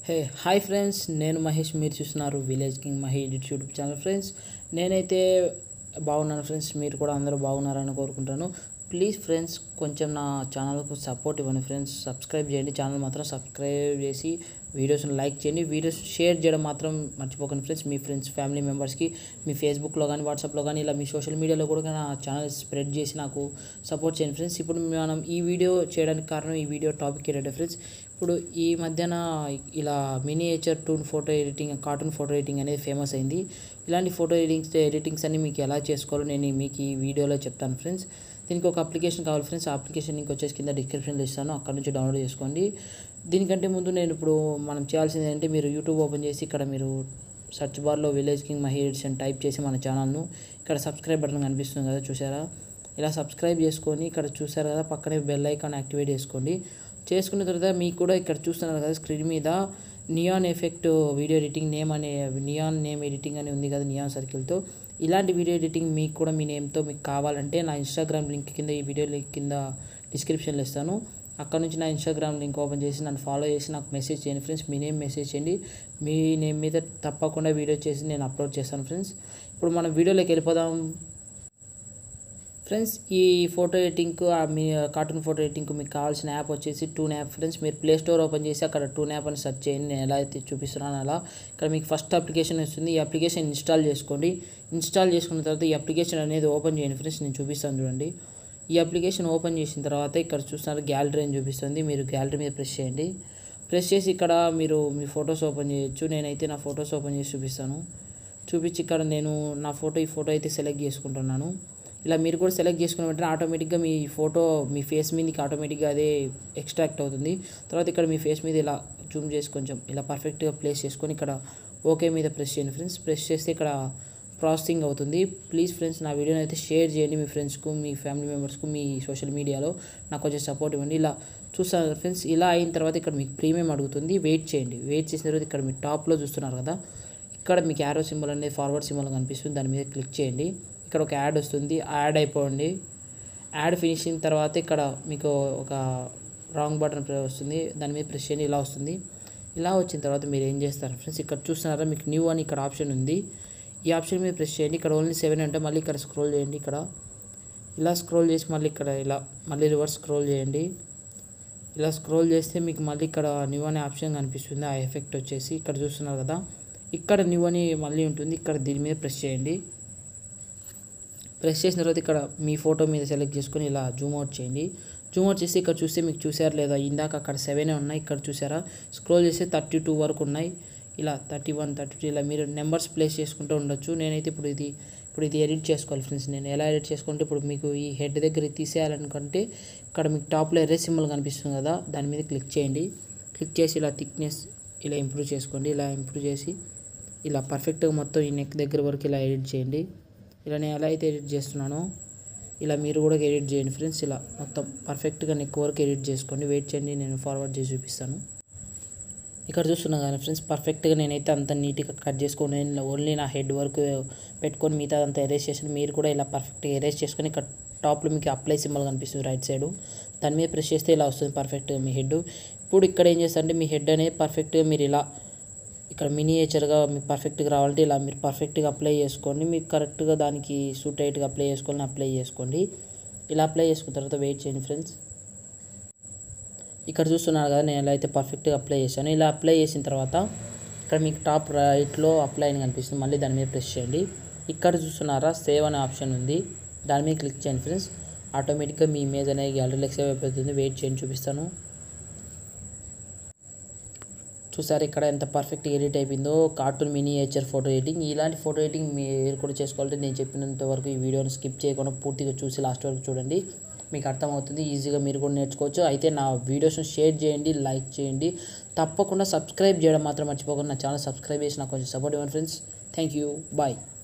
hey hi friends నేను మహేష్ మీరు చూస్తున్నారు village king Mahi YouTube channel friends నేనైతే బాగున్నాను ఫ్రెండ్స్ మీరు కూడా అందరూ బాగున్నారని కోరుకుంటాను ప్లీజ్ ఫ్రెండ్స్ కొంచెం నా ఛానల్కు సపోర్ట్ ఇవ్వండి ఫ్రెండ్స్ సబ్స్క్రైబ్ చేయండి ఛానల్ మాత్రం సబ్స్క్రైబ్ చేసి వీడియోస్ని లైక్ చేయండి వీడియోస్ షేర్ చేయడం మాత్రం మర్చిపోకండి ఫ్రెండ్స్ మీ ఫ్రెండ్స్ ఫ్యామిలీ మెంబర్స్కి మీ ఫేస్బుక్లో కానీ వాట్సాప్లో కానీ ఇలా మీ సోషల్ మీడియాలో కూడా నా ఛానల్ స్ప్రెడ్ చేసి నాకు సపోర్ట్ చేయండి ఫ్రెండ్స్ ఇప్పుడు మనం ఈ వీడియో చేయడానికి కారణం ఈ వీడియో టాపిక్ ఏంటంటే ఫ్రెండ్స్ ఇప్పుడు ఈ మధ్యన ఇలా miniature toon photo editing cartoon photo editing అనేది ఫేమస్ అయింది ఇలాంటి ఫోటో ఎడిటింగ్స్ ఎడిటింగ్స్ అన్ని మీకు ఎలా చేసుకోవాలో నేను మీకు ఈ వీడియోలో చెప్తాను ఫ్రెండ్స్ దీనికి ఒక అప్లికేషన్ కావాలి ఫ్రెండ్స్ ఆ అప్లికేషన్ లింక్ వచ్చేసి కింద డిస్క్రిప్షన్లో ఇస్తాను అక్కడ నుంచి డౌన్లోడ్ చేసుకోండి దీనికంటే ముందు నేను ఇప్పుడు మనం చేయాల్సింది ఏంటంటే మీరు యూట్యూబ్ ఓపెన్ చేసి ఇక్కడ మీరు సెర్చ్ బార్లో village king Mahi edition type చేసి మన ఛానల్ను ఇక్కడ సబ్స్క్రైబ్ బటన్ కనిపిస్తుంది కదా చూసారా ఇలా సబ్స్క్రైబ్ చేసుకొని ఇక్కడ చూసారు కదా పక్కనే బెల్ ఐకాన్ యాక్టివేట్ చేసుకోండి చేసుకున్న తర్వాత మీకు కూడా ఇక్కడ చూస్తున్నారు కదా స్క్రీన్ మీద neon effect video editing name అనే నియాన్ నేమ్ ఎడిటింగ్ అని ఉంది కదా నియాన్ సర్కిల్తో ఇలాంటి వీడియో ఎడిటింగ్ మీకు కూడా మీ నేమ్తో మీకు కావాలంటే నా ఇన్స్టాగ్రామ్ లింక్ కింద ఈ వీడియో లింక్ కింద డిస్క్రిప్షన్లో ఇస్తాను అక్కడ నుంచి నా ఇన్స్టాగ్రామ్ లింక్ ఓపెన్ చేసి నన్ను ఫాలో చేసి నాకు మెసేజ్ చేయండి ఫ్రెండ్స్ మీ నేమ్ మెసేజ్ చేయండి మీ నేమ్ మీద తప్పకుండా వీడియో చేసి నేను అప్లోడ్ చేస్తాను ఫ్రెండ్స్ ఇప్పుడు మనం వీడియోలోకి వెళ్ళిపోదాం ఫ్రెండ్స్ ఈ ఫోటో ఎడిటింగ్కు మీ కార్టూన్ ఫోటో ఎడిటింగ్కు మీకు కావాల్సిన యాప్ వచ్చేసి టూన్ యాప్ ఫ్రెండ్స్ మీరు ప్లే స్టోర్ ఓపెన్ చేసి అక్కడ టూన్ యాప్ అని సెర్చ్ చేయండి నేను ఎలా అయితే చూపిస్తున్నాను అలా ఇక్కడ మీకు ఫస్ట్ అప్లికేషన్ వస్తుంది ఈ అప్లికేషన్ ఇన్స్టాల్ చేసుకోండి ఇన్స్టాల్ చేసుకున్న తర్వాత ఈ అప్లికేషన్ అనేది ఓపెన్ చేయండి ఫ్రెండ్స్ నేను చూపిస్తాను చూడండి ఈ అప్లికేషన్ ఓపెన్ చేసిన తర్వాత ఇక్కడ చూస్తున్నారు గ్యాలరీ అని చూపిస్తుంది మీరు గ్యాలరీ మీద ప్రెస్ చేయండి ప్రెస్ చేసి ఇక్కడ మీరు మీ ఫొటోస్ ఓపెన్ చేయొచ్చు నేనైతే నా ఫొటోస్ ఓపెన్ చేసి చూపిస్తాను చూపించి ఇక్కడ నేను నా ఫోటో ఈ ఫోటో అయితే సెలెక్ట్ చేసుకుంటున్నాను ఇలా మీరు కూడా సెలెక్ట్ చేసుకున్న వెంటనే ఆటోమేటిక్గా మీ ఫోటో మీ ఫేస్ మీదకి ఆటోమేటిక్గా అదే ఎక్స్ట్రాక్ట్ అవుతుంది తర్వాత ఇక్కడ మీ ఫేస్ మీద ఇలా జూమ్ చేసి కొంచెం ఇలా పర్ఫెక్ట్గా ప్లేస్ చేసుకొని ఇక్కడ ఓకే మీద ప్రెస్ చేయండి ఫ్రెండ్స్ ప్రెస్ చేస్తే ఇక్కడ ప్రాసెసింగ్ అవుతుంది ప్లీజ్ ఫ్రెండ్స్ నా వీడియోని అయితే షేర్ చేయండి మీ ఫ్రెండ్స్కు మీ ఫ్యామిలీ మెంబర్స్కు మీ సోషల్ మీడియాలో నాకు కొంచెం సపోర్ట్ ఇవ్వండి ఇలా చూస్తారు ఫ్రెండ్స్ ఇలా అయిన తర్వాత ఇక్కడ మీకు ప్రీమియం అడుగుతుంది వెయిట్ చేయండి వెయిట్ చేసిన తర్వాత ఇక్కడ మీ టాప్లో చూస్తున్నారు కదా ఇక్కడ మీకు యారో సింబల్ అనేది ఫార్వర్డ్ సింబల్ కనిపిస్తుంది దాని మీద క్లిక్ చేయండి ఇక్కడ ఒక యాడ్ వస్తుంది యాడ్ అయిపోండి యాడ్ ఫినిషింగ్ తర్వాత ఇక్కడ మీకు ఒక రాంగ్ బటన్ వస్తుంది దాని మీద ప్రెస్ చేయండి ఇలా వస్తుంది ఇలా వచ్చిన తర్వాత మీరు ఏం చేస్తారు ఫ్రెండ్స్ ఇక్కడ చూస్తున్నారా మీకు న్యూ అని ఇక్కడ ఆప్షన్ ఉంది ఈ ఆప్షన్ మీద ప్రెస్ చేయండి ఇక్కడ ఓన్లీ సెవెన్ అంటే మళ్ళీ ఇక్కడ స్క్రోల్ చేయండి ఇక్కడ ఇలా స్క్రోల్ చేసి మళ్ళీ ఇక్కడ ఇలా మళ్ళీ రివర్స్ స్క్రోల్ చేయండి ఇలా స్క్రోల్ చేస్తే మీకు మళ్ళీ ఇక్కడ న్యూ అనే ఆప్షన్ కనిపిస్తుంది ఆ ఎఫెక్ట్ వచ్చేసి ఇక్కడ చూస్తున్నారు కదా ఇక్కడ న్యూ అని మళ్ళీ ఉంటుంది ఇక్కడ దీని మీద ప్రెస్ చేయండి ప్రెస్ చేసిన తర్వాత ఇక్కడ మీ ఫోటో మీద సెలెక్ట్ చేసుకొని ఇలా జూమ్ అవుట్ చేయండి జూమ్ అవుట్ చేసి ఇక్కడ చూస్తే మీకు చూసారు లేదా ఇందాక అక్కడ సెవెన్ ఉన్నాయి ఇక్కడ చూసారా స్క్రోల్ చేస్తే థర్టీ టూ వరకు ఉన్నాయి ఇలా థర్టీ వన్ థర్టీ టూ ఇలా మీరు నెంబర్స్ ప్లేస్ చేసుకుంటూ ఉండొచ్చు నేనైతే ఇప్పుడు ఇది ఇప్పుడు ఇది ఎడిట్ చేసుకోవాలి ఫ్రెండ్స్ నేను ఎలా ఎడిట్ చేసుకుంటే ఇప్పుడు మీకు ఈ హెడ్ దగ్గర తీసేయాలనుకుంటే ఇక్కడ మీకు టాప్లో ఎర్రే సింబల్ కనిపిస్తుంది కదా దాని మీద క్లిక్ చేయండి క్లిక్ చేసి ఇలా థిక్నెస్ ఇలా ఇంప్రూవ్ చేసుకోండి ఇలా ఇంప్రూవ్ చేసి ఇలా పర్ఫెక్ట్గా మొత్తం ఈ నెక్ దగ్గర వరకు ఇలా ఎడిట్ చేయండి ఇలా నేను ఎలా అయితే ఎడిట్ చేస్తున్నానో ఇలా మీరు కూడా ఎడిట్ చేయండి ఫ్రెండ్స్ ఇలా మొత్తం పర్ఫెక్ట్గా నెక్ వరకు ఎడిట్ చేసుకోండి వెయిట్ చేయండి నేను ఫార్వర్డ్ చేసి చూపిస్తాను ఇక్కడ చూస్తున్నా కానీ ఫ్రెండ్స్ పర్ఫెక్ట్గా నేనైతే అంత నీట్గా కట్ చేసుకొని నేను ఓన్లీ నా హెడ్ వరకు పెట్టుకొని మిగతా అంతా ఎరేజ్ చేసాను మీరు కూడా ఇలా పర్ఫెక్ట్గా ఎరేజ్ చేసుకొని ఇక్కడ టాప్లో మీకు అప్లై సింబల్ కనిపిస్తుంది రైట్ సైడ్ దాని మీద ప్రెస్ చేస్తే ఇలా వస్తుంది పర్ఫెక్ట్గా మీ హెడ్ ఇప్పుడు ఇక్కడ ఏం చేస్తారంటే మీ హెడ్ అనేది పర్ఫెక్ట్గా మీరు ఇలా ఇక్కడ మినియేచర్గా మీకు పర్ఫెక్ట్గా రావాలంటే ఇలా మీరు పర్ఫెక్ట్గా అప్లై చేసుకోండి మీకు కరెక్ట్గా దానికి సూట్ అయ్యేట్టుగా అప్లై చేసుకోండి అప్లై చేసుకోండి ఇలా అప్లై చేసుకున్న తర్వాత వెయిట్ చేయండి ఫ్రెండ్స్ ఇక్కడ చూస్తున్నారు కదా నేను ఎలా అయితే పర్ఫెక్ట్గా అప్లై చేశాను ఇలా అప్లై చేసిన తర్వాత ఇక్కడ మీకు టాప్ రైట్లో అప్లై అని కనిపిస్తుంది మళ్ళీ దాని మీద ప్రెస్ చేయండి ఇక్కడ చూస్తున్నారా సేవ్ అనే ఆప్షన్ ఉంది దాని మీద క్లిక్ చేయండి ఫ్రెండ్స్ ఆటోమేటిక్గా మీ ఇమేజ్ అనేది గ్యాలరీలోకి సేవ్ అయిపోతుంది వెయిట్ చేయండి చూపిస్తాను చూసారు ఇక్కడ ఎంత పర్ఫెక్ట్ ఎడిట్ అయిపోయిందో కార్టూన్ మినియేచర్ ఫోటో ఎడిటింగ్ ఇలాంటి ఫోటో ఎడిటింగ్ మీరు కూడా చేసుకోవాలంటే నేను చెప్పినంత వరకు ఈ వీడియోని స్కిప్ చేయకుండా పూర్తిగా చూసి లాస్ట్ వరకు చూడండి మీకు అర్థమవుతుంది ఈజీగా మీరు కూడా నేర్చుకోవచ్చు అయితే నా వీడియోస్ని షేర్ చేయండి లైక్ చేయండి తప్పకుండా సబ్స్క్రైబ్ చేయడం మాత్రం మర్చిపోకుండా నా ఛానల్ సబ్స్క్రైబ్ చేసి నాకు కొంచెం సపోర్ట్ ఇవ్వండి ఫ్రెండ్స్ థ్యాంక్ యూ బాయ్